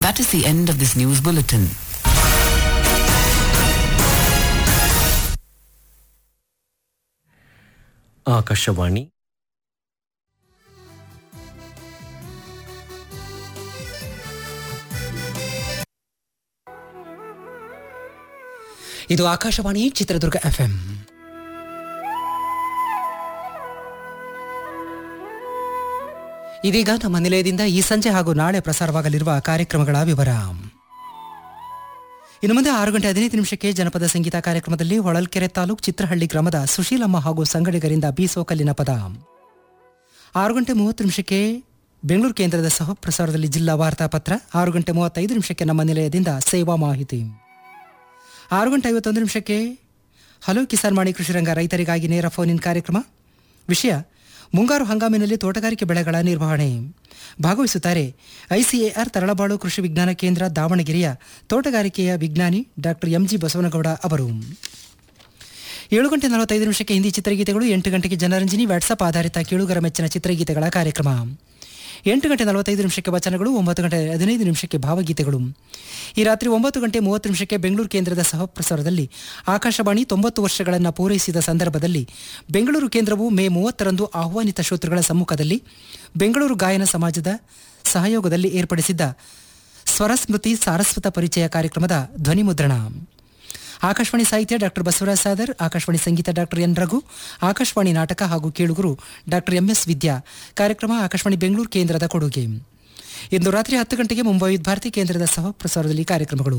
That is the end of this news bulletin. Akashvani ಇದು Akashvani Chitradurga FM ಇದೀಗ ನಮ್ಮ ನಿಲಯದಿಂದ ಈ ಸಂಜೆ ಹಾಗೂ ನಾಳೆ ಪ್ರಸಾರವಾಗಲಿರುವ ಕಾರ್ಯಕ್ರಮಗಳ ವಿವರ ಇನ್ನು ಮುಂದೆ ಆರು ಗಂಟೆ ಹದಿನೈದು ನಿಮಿಷಕ್ಕೆ ಜನಪದ ಸಂಗೀತ ಕಾರ್ಯಕ್ರಮದಲ್ಲಿ ಹೊಳಲ್ಕೆರೆ ತಾಲೂಕು ಚಿತ್ರಹಳ್ಳಿ ಗ್ರಾಮದ ಸುಶೀಲಮ್ಮ ಹಾಗೂ ಸಂಗಡಿಗರಿಂದ ಬೀಸೋಕಲ್ಲಿನ ಪದ ಆರು ಗಂಟೆ ಮೂವತ್ತು ನಿಮಿಷಕ್ಕೆ ಬೆಂಗಳೂರು ಕೇಂದ್ರದ ಸಹ ಪ್ರಸಾರದಲ್ಲಿ ಜಿಲ್ಲಾ ವಾರ್ತಾಪತ್ರ ಆರು ಗಂಟೆ ಮೂವತ್ತೈದು ನಿಮಿಷಕ್ಕೆ ನಮ್ಮ ನಿಲಯದಿಂದ ಸೇವಾ ಮಾಹಿತಿ ಆರು ಗಂಟೆ ಐವತ್ತೊಂದು ನಿಮಿಷಕ್ಕೆ ಹಲೋ ಕಿಸಾನ್ ಮಾಣಿ ಕೃಷಿರಂಗ ರೈತರಿಗಾಗಿ ನೇರ ಫೋನ್ ಇನ್ ಕಾರ್ಯಕ್ರಮ ವಿಷಯ ಮುಂಗಾರು ಹಂಗಾಮಿನಲ್ಲಿ ತೋಟಗಾರಿಕೆ ಬೆಳೆಗಳ ನಿರ್ವಹಣೆ ಭಾಗವಹಿಸುತ್ತಾರೆ ಐಸಿಎಆರ್ ತರಳಬಾಳು ಕೃಷಿ ವಿಜ್ಞಾನ ಕೇಂದ್ರ ದಾವಣಗೆರೆಯ ತೋಟಗಾರಿಕೆಯ ವಿಜ್ಞಾನಿ ಡಾಕ್ಟರ್ ಎಂಜಿ ಬಸವನಗೌಡ ಅವರು ಏಳು ಗಂಟೆ ನಲವತ್ತೈದು ನಿಮಿಷಕ್ಕೆ ಹಿಂದಿ ಚಿತ್ರಗೀತೆಗಳು ಎಂಟು ಗಂಟೆಗೆ ಜನರಂಜನಿ ವಾಟ್ಸಪ್ ಆಧಾರಿತ ಕೇಳುಗರ ಮೆಚ್ಚಿನ ಚಿತ್ರಗೀತೆಗಳ ಕಾರ್ಯಕ್ರಮ ಎಂಟು ಗಂಟೆ ನಲವತ್ತೈದು ನಿಮಿಷಕ್ಕೆ ವಚನಗಳು ಒಂಬತ್ತು ಗಂಟೆ ಹದಿನೈದು ನಿಮಿಷಕ್ಕೆ ಭಾವಗೀತೆಗಳು ಈ ರಾತ್ರಿ ಒಂಬತ್ತು ಗಂಟೆ ಮೂವತ್ತು ನಿಮಿಷಕ್ಕೆ ಬೆಂಗಳೂರು ಕೇಂದ್ರದ ಸಹ ಪ್ರಸಾರದಲ್ಲಿ ಆಕಾಶವಾಣಿ ತೊಂಬತ್ತು ವರ್ಷಗಳನ್ನು ಪೂರೈಸಿದ ಸಂದರ್ಭದಲ್ಲಿ ಬೆಂಗಳೂರು ಕೇಂದ್ರವು ಮೇ ಮೂವತ್ತರಂದು ಆಹ್ವಾನಿತ ಶ್ರೋತೃಗಳ ಸಮ್ಮುಖದಲ್ಲಿ ಬೆಂಗಳೂರು ಗಾಯನ ಸಮಾಜದ ಸಹಯೋಗದಲ್ಲಿ ಏರ್ಪಡಿಸಿದ್ದ ಸ್ವರಸ್ಮೃತಿ ಸಾರಸ್ವತ ಪರಿಚಯ ಕಾರ್ಯಕ್ರಮದ ಧ್ವನಿಮುದ್ರಣ ಆಕಾಶವಾಣಿ ಸಾಹಿತ್ಯ ಡಾಕ್ಟರ್ ಬಸವರಾಜ್ ಸಾದರ್ ಆಕಾಶವಾಣಿ ಸಂಗೀತ ಡಾಕ್ಟರ್ ಎನ್ ರಘು ಆಕಾಶವಾಣಿ ನಾಟಕ ಹಾಗೂ ಕೇಳುಗರು ಡಾಕ್ಟರ್ ಎಂಎಸ್ ವಿದ್ಯಾ ಕಾರ್ಯಕ್ರಮ ಆಕಾಶವಾಣಿ ಬೆಂಗಳೂರು ಕೇಂದ್ರದ ಕೊಡುಗೆ ಇಂದು ರಾತ್ರಿ ಹತ್ತು ಗಂಟೆಗೆ ಮುಂಬೈ ಭಾರತಿ ಕೇಂದ್ರದ ಸಹ ಪ್ರಸಾರದಲ್ಲಿ ಕಾರ್ಯಕ್ರಮಗಳು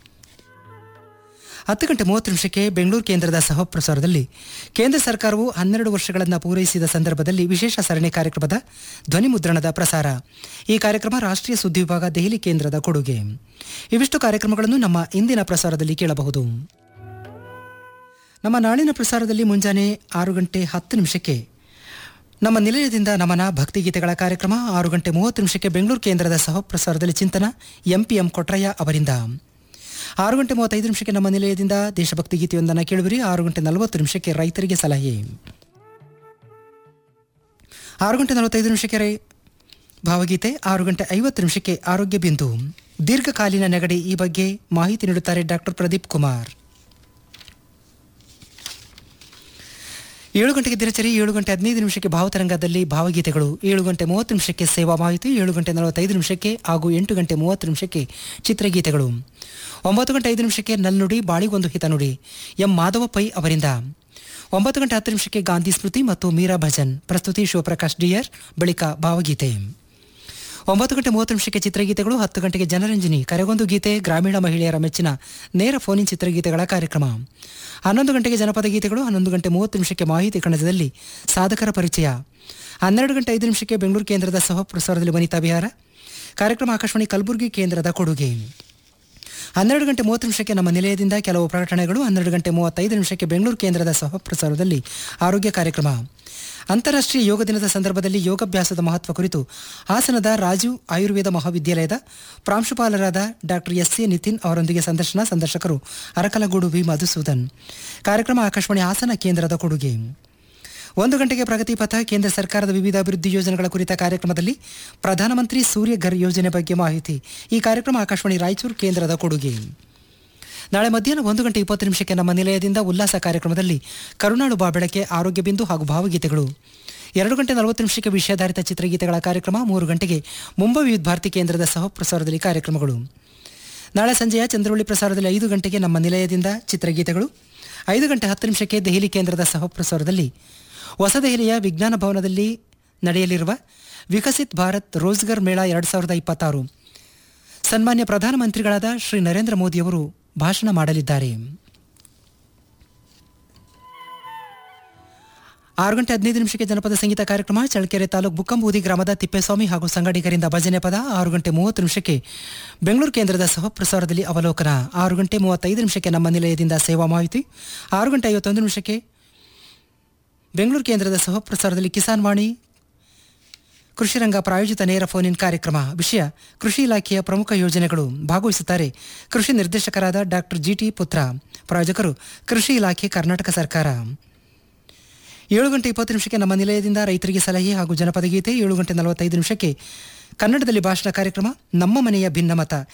ಹತ್ತು ಗಂಟೆ ಮೂವತ್ತು ನಿಮಿಷಕ್ಕೆ ಬೆಂಗಳೂರು ಕೇಂದ್ರದ ಸಹ ಪ್ರಸಾರದಲ್ಲಿ ಕೇಂದ್ರ ಸರ್ಕಾರವು ಹನ್ನೆರಡು ವರ್ಷಗಳನ್ನು ಪೂರೈಸಿದ ಸಂದರ್ಭದಲ್ಲಿ ವಿಶೇಷ ಸರಣಿ ಕಾರ್ಯಕ್ರಮದ ಧ್ವನಿ ಮುದ್ರಣದ ಪ್ರಸಾರ ಈ ಕಾರ್ಯಕ್ರಮ ರಾಷ್ಟ್ರೀಯ ಸುದ್ದಿ ವಿಭಾಗ ದೆಹಲಿ ಕೇಂದ್ರದ ಕೊಡುಗೆ ಇವಿಷ್ಟು ಕಾರ್ಯಕ್ರಮಗಳನ್ನು ನಮ್ಮ ಇಂದಿನ ಪ್ರಸಾರದಲ್ಲಿ ಕೇಳಬಹುದು ನಮ್ಮ ನಾಳಿನ ಪ್ರಸಾರದಲ್ಲಿ ಮುಂಜಾನೆ ಆರು ಗಂಟೆ ಹತ್ತು ನಿಮಿಷಕ್ಕೆ ನಮ್ಮ ನಿಲಯದಿಂದ ನಮನ ಭಕ್ತಿಗೀತೆಗಳ ಕಾರ್ಯಕ್ರಮ ಆರು ಗಂಟೆ ಮೂವತ್ತು ನಿಮಿಷಕ್ಕೆ ಬೆಂಗಳೂರು ಕೇಂದ್ರದ ಸಹ ಪ್ರಸಾರದಲ್ಲಿ ಚಿಂತನ ಎಂಪಿಎಂ ಕೊಟ್ರಯ್ಯ ಅವರಿಂದ ಆರು ಗಂಟೆ ಮೂವತ್ತೈದು ನಿಮಿಷಕ್ಕೆ ನಮ್ಮ ನಿಲಯದಿಂದ ದೇಶಭಕ್ತಿ ಗೀತೆಯೊಂದನ್ನು ಕೇಳುವಿರಿ ಆರು ಗಂಟೆ ನಲವತ್ತು ನಿಮಿಷಕ್ಕೆ ರೈತರಿಗೆ ಸಲಹೆ ಆರು ಗಂಟೆ ನಲವತ್ತೈದು ನಿಮಿಷಕ್ಕೆ ರೈ ಭಾವಗೀತೆ ಆರು ಗಂಟೆ ಐವತ್ತು ನಿಮಿಷಕ್ಕೆ ಆರೋಗ್ಯ ಬಿಂದು ದೀರ್ಘಕಾಲೀನ ನೆಗಡಿ ಈ ಬಗ್ಗೆ ಮಾಹಿತಿ ನೀಡುತ್ತಾರೆ ಡಾಕ್ಟರ್ ಪ್ರದೀಪ್ ಕುಮಾರ್ ಏಳು ಗಂಟೆಗೆ ದಿನಚರಿ ಏಳು ಗಂಟೆ ಹದಿನೈದು ನಿಮಿಷಕ್ಕೆ ಭಾವತರಂಗದಲ್ಲಿ ಭಾವಗೀತೆಗಳು ಏಳು ಗಂಟೆ ಮೂವತ್ತು ನಿಮಿಷಕ್ಕೆ ಸೇವಾ ಮಾಹಿತಿ ಏಳು ಗಂಟೆ ನಲವತ್ತೈದು ನಿಮಿಷಕ್ಕೆ ಹಾಗೂ ಎಂಟು ಗಂಟೆ ಮೂವತ್ತು ನಿಮಿಷಕ್ಕೆ ಚಿತ್ರಗೀತೆಗಳು ಒಂಬತ್ತು ಗಂಟೆ ಐದು ನಿಮಿಷಕ್ಕೆ ನಲ್ನುಡಿ ಬಾಳಿಗೊಂದು ಹಿತನುಡಿ ಎಂ ಮಾಧವ ಪೈ ಅವರಿಂದ ಒಂಬತ್ತು ಗಂಟೆ ಹತ್ತು ನಿಮಿಷಕ್ಕೆ ಗಾಂಧಿ ಸ್ಮೃತಿ ಮತ್ತು ಮೀರಾ ಭಜನ್ ಪ್ರಸ್ತುತಿ ಶಿವಪ್ರಕಾಶ್ ಡಿಯರ್ ಬಳಿಕ ಭಾವಗೀತೆ ಒಂಬತ್ತು ಗಂಟೆ ಮೂವತ್ತು ನಿಮಿಷಕ್ಕೆ ಚಿತ್ರಗೀತೆಗಳು ಹತ್ತು ಗಂಟೆಗೆ ಜನರಂಜನಿ ಕರೆಗೊಂದು ಗೀತೆ ಗ್ರಾಮೀಣ ಮಹಿಳೆಯರ ಮೆಚ್ಚಿನ ನೇರ ಫೋನಿನ್ ಚಿತ್ರಗೀತೆಗಳ ಕಾರ್ಯಕ್ರಮ ಹನ್ನೊಂದು ಗಂಟೆಗೆ ಜನಪದ ಗೀತೆಗಳು ಹನ್ನೊಂದು ಗಂಟೆ ಮೂವತ್ತು ನಿಮಿಷಕ್ಕೆ ಮಾಹಿತಿ ಕಣಜದಲ್ಲಿ ಸಾಧಕರ ಪರಿಚಯ ಹನ್ನೆರಡು ಗಂಟೆ ಐದು ನಿಮಿಷಕ್ಕೆ ಬೆಂಗಳೂರು ಕೇಂದ್ರದ ಸಹ ಪ್ರಸಾರದಲ್ಲಿ ವನಿತಾ ವಿಹಾರ ಕಾರ್ಯಕ್ರಮ ಆಕಾಶವಾಣಿ ಕಲಬುರಗಿ ಕೇಂದ್ರದ ಕೊಡುಗೆ ಹನ್ನೆರಡು ಗಂಟೆ ಮೂವತ್ತು ನಿಮಿಷಕ್ಕೆ ನಮ್ಮ ನಿಲಯದಿಂದ ಕೆಲವು ಪ್ರಕಟಣೆಗಳು ಹನ್ನೆರಡು ಗಂಟೆ ಮೂವತ್ತೈದು ನಿಮಿಷಕ್ಕೆ ಬೆಂಗಳೂರು ಕೇಂದ್ರದ ಸಹ ಪ್ರಸಾರದಲ್ಲಿ ಆರೋಗ್ಯ ಕಾರ್ಯಕ್ರಮ ಅಂತಾರಾಷ್ಟ್ರೀಯ ಯೋಗ ದಿನದ ಸಂದರ್ಭದಲ್ಲಿ ಯೋಗಾಭ್ಯಾಸದ ಮಹತ್ವ ಕುರಿತು ಹಾಸನದ ರಾಜೀವ್ ಆಯುರ್ವೇದ ಮಹಾವಿದ್ಯಾಲಯದ ಪ್ರಾಂಶುಪಾಲರಾದ ಡಾಕ್ಟರ್ ಎಸ್ ಎ ನಿತಿನ್ ಅವರೊಂದಿಗೆ ಸಂದರ್ಶನ ಸಂದರ್ಶಕರು ಅರಕಲಗೂಡು ವಿ ಮಧುಸೂದನ್ ಕಾರ್ಯಕ್ರಮ ಆಕಾಶವಾಣಿ ಹಾಸನ ಕೇಂದ್ರದ ಕೊಡುಗೆ ಒಂದು ಗಂಟೆಗೆ ಪ್ರಗತಿ ಪಥ ಕೇಂದ್ರ ಸರ್ಕಾರದ ವಿವಿಧ ಅಭಿವೃದ್ಧಿ ಯೋಜನೆಗಳ ಕುರಿತ ಕಾರ್ಯಕ್ರಮದಲ್ಲಿ ಪ್ರಧಾನಮಂತ್ರಿ ಸೂರ್ಯ ಘರ್ ಯೋಜನೆ ಬಗ್ಗೆ ಮಾಹಿತಿ ಈ ಕಾರ್ಯಕ್ರಮ ಆಕಾಶವಾಣಿ ರಾಯಚೂರು ಕೇಂದ್ರದ ಕೊಡುಗೆ ನಾಳೆ ಮಧ್ಯಾಹ್ನ ಒಂದು ಗಂಟೆ ಇಪ್ಪತ್ತು ನಿಮಿಷಕ್ಕೆ ನಮ್ಮ ನಿಲಯದಿಂದ ಉಲ್ಲಾಸ ಕಾರ್ಯಕ್ರಮದಲ್ಲಿ ಕರುನಾಡು ಬಾ ಬೆಳಕೆ ಆರೋಗ್ಯ ಬಿಂದು ಹಾಗೂ ಭಾವಗೀತೆಗಳು ಎರಡು ಗಂಟೆ ನಲವತ್ತು ನಿಮಿಷಕ್ಕೆ ವಿಷಯಾಧಾರಿತ ಚಿತ್ರಗೀತೆಗಳ ಕಾರ್ಯಕ್ರಮ ಮೂರು ಗಂಟೆಗೆ ಮುಂಬೈ ವಿದ್ಯುತ್ ಭಾರತಿ ಕೇಂದ್ರದ ಸಹ ಪ್ರಸಾರದಲ್ಲಿ ಕಾರ್ಯಕ್ರಮಗಳು ನಾಳೆ ಸಂಜೆಯ ಚಂದ್ರವಳ್ಳಿ ಪ್ರಸಾರದಲ್ಲಿ ಐದು ಗಂಟೆಗೆ ನಮ್ಮ ನಿಲಯದಿಂದ ಚಿತ್ರಗೀತೆಗಳು ಐದು ಗಂಟೆ ಹತ್ತು ನಿಮಿಷಕ್ಕೆ ದೆಹಲಿ ಕೇಂದ್ರದ ಸಹ ಪ್ರಸಾರದಲ್ಲಿ ಹೊಸದೆಹಲಿಯ ವಿಜ್ಞಾನ ಭವನದಲ್ಲಿ ನಡೆಯಲಿರುವ ವಿಕಸಿತ್ ಭಾರತ್ ರೋಜ್ಗರ್ ಮೇಳ ಎರಡು ಸಾವಿರದ ಇಪ್ಪತ್ತಾರು ಸನ್ಮಾನ್ಯ ಪ್ರಧಾನಮಂತ್ರಿಗಳಾದ ಶ್ರೀ ನರೇಂದ್ರ ಮೋದಿಯವರು ಭಾಷಣ ಮಾಡಲಿದ್ದಾರೆ ಆರು ಗಂಟೆ ಹದಿನೈದು ನಿಮಿಷಕ್ಕೆ ಜನಪದ ಸಂಗೀತ ಕಾರ್ಯಕ್ರಮ ಚಳ್ಳಕೆರೆ ತಾಲೂಕು ಬುಕ್ಕಂಬೂದಿ ಗ್ರಾಮದ ತಿಪ್ಪೇಸ್ವಾಮಿ ಹಾಗೂ ಸಂಗಡಿಗರಿಂದ ಭಜನೆ ಪದ ಆರು ಗಂಟೆ ಮೂವತ್ತು ನಿಮಿಷಕ್ಕೆ ಬೆಂಗಳೂರು ಕೇಂದ್ರದ ಸಹ ಪ್ರಸಾರದಲ್ಲಿ ಅವಲೋಕನ ಆರು ಗಂಟೆ ಮೂವತ್ತೈದು ನಿಮಿಷಕ್ಕೆ ನಮ್ಮ ನಿಲಯದಿಂದ ಸೇವಾ ಮಾಹಿತಿ ಆರು ಗಂಟೆ ಐವತ್ತೊಂದು ನಿಮಿಷಕ್ಕೆ ಬೆಂಗಳೂರು ಕೇಂದ್ರದ ಸಹ ಪ್ರಸಾರದಲ್ಲಿ ಕಿಸಾನ್ ವಾಣಿ ಕೃಷಿರಂಗ ಪ್ರಾಯೋಜಿತ ನೇರ ಫೋನ್ ಇನ್ ಕಾರ್ಯಕ್ರಮ ವಿಷಯ ಕೃಷಿ ಇಲಾಖೆಯ ಪ್ರಮುಖ ಯೋಜನೆಗಳು ಭಾಗವಹಿಸುತ್ತಾರೆ ಕೃಷಿ ನಿರ್ದೇಶಕರಾದ ಡಾಕ್ಟರ್ ಜಿಟಿ ಪುತ್ರ ಪ್ರಾಯೋಜಕರು ಕೃಷಿ ಇಲಾಖೆ ಕರ್ನಾಟಕ ಸರ್ಕಾರ ಏಳು ಗಂಟೆ ಇಪ್ಪತ್ತು ನಿಮಿಷಕ್ಕೆ ನಮ್ಮ ನಿಲಯದಿಂದ ರೈತರಿಗೆ ಸಲಹೆ ಹಾಗೂ ಜನಪದ ಗೀತೆ ಏಳು ಗಂಟೆ ನಲವತ್ತೈದು ನಿಮಿಷಕ್ಕೆ ಕನ್ನಡದಲ್ಲಿ ಭಾಷಣ ಕಾರ್ಯಕ್ರಮ ನಮ್ಮ ಮನೆಯ ಭಿನ್ನಮತ